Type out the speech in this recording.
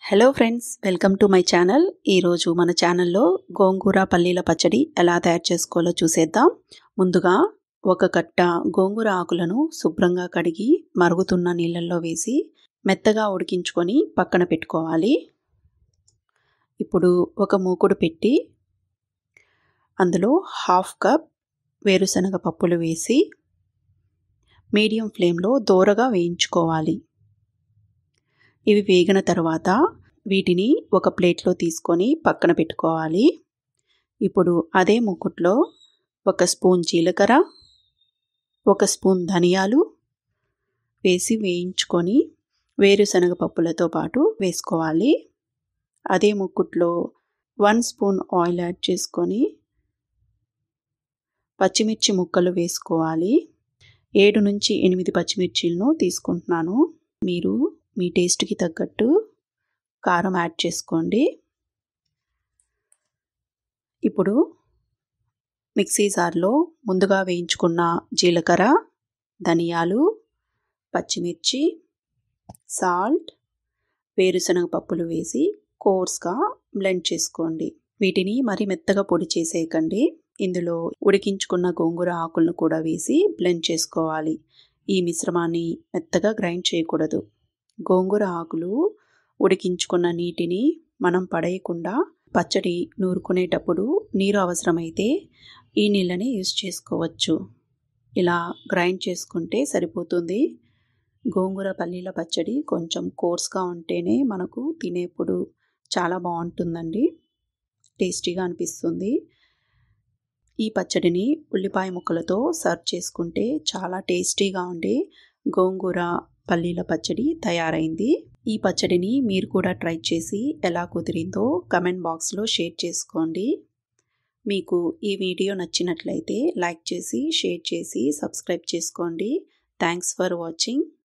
hello friends welcome to my channel ఈరోజు మన ఛానల్లో గోంగూర పల్లీల పచ్చడి ఎలా తయారు చేసుకోవాలో చూసేద్దాం ముందుగా ఒక కట్ట గోంగూర ఆకులను శుభ్రంగా కడిగి మరుగుతున్న నీళ్ళల్లో వేసి మెత్తగా ఉడికించుకొని పక్కన పెట్టుకోవాలి ఇప్పుడు ఒక మూకుడు పెట్టి అందులో హాఫ్ కప్ వేరుశనగ పప్పులు వేసి మీడియం ఫ్లేమ్లో దోరగా వేయించుకోవాలి ఇవి వేగిన తర్వాత వీటిని ఒక ప్లేట్లో తీసుకొని పక్కన పెట్టుకోవాలి ఇప్పుడు అదే ముక్కుట్లో ఒక స్పూన్ జీలకర్ర ఒక స్పూన్ ధనియాలు వేసి వేయించుకొని వేరుశనగ పప్పులతో పాటు వేసుకోవాలి అదే ముక్కుట్లో వన్ స్పూన్ ఆయిల్ యాడ్ చేసుకొని పచ్చిమిర్చి ముక్కలు వేసుకోవాలి ఏడు నుంచి ఎనిమిది పచ్చిమిర్చిలను తీసుకుంటున్నాను మీరు మీ టేస్ట్కి తగ్గట్టు కారం యాడ్ చేసుకోండి ఇప్పుడు మిక్సీ జార్లో ముందుగా వేయించుకున్న జీలకర్ర ధనియాలు పచ్చిమిర్చి సాల్ట్ వేరుశనగ పప్పులు వేసి కోర్స్గా బ్లెండ్ చేసుకోండి వీటిని మరి మెత్తగా పొడి చేసేయకండి ఇందులో ఉడికించుకున్న గోంగూర ఆకులను కూడా వేసి బ్లెండ్ చేసుకోవాలి ఈ మిశ్రమాన్ని మెత్తగా గ్రైండ్ చేయకూడదు గోంగూర ఆకులు ఉడికించుకున్న నీటిని మనం పడేయకుండా పచ్చడి నూరుకునేటప్పుడు నీరు అవసరమైతే ఈ నీళ్ళని యూజ్ చేసుకోవచ్చు ఇలా గ్రైండ్ చేసుకుంటే సరిపోతుంది గోంగూర పల్లీల పచ్చడి కొంచెం కోర్స్గా ఉంటేనే మనకు తినేప్పుడు చాలా బాగుంటుందండి టేస్టీగా అనిపిస్తుంది ఈ పచ్చడిని ఉల్లిపాయ ముక్కలతో సర్వ్ చేసుకుంటే చాలా టేస్టీగా ఉండే గోంగూర పల్లీల పచ్చడి తయారైంది ఈ పచ్చడిని మీరు కూడా ట్రై చేసి ఎలా కుదిరిందో కమెంట్ బాక్స్లో షేర్ చేసుకోండి మీకు ఈ వీడియో నచ్చినట్లయితే లైక్ చేసి షేర్ చేసి సబ్స్క్రైబ్ చేసుకోండి థ్యాంక్స్ ఫర్ వాచింగ్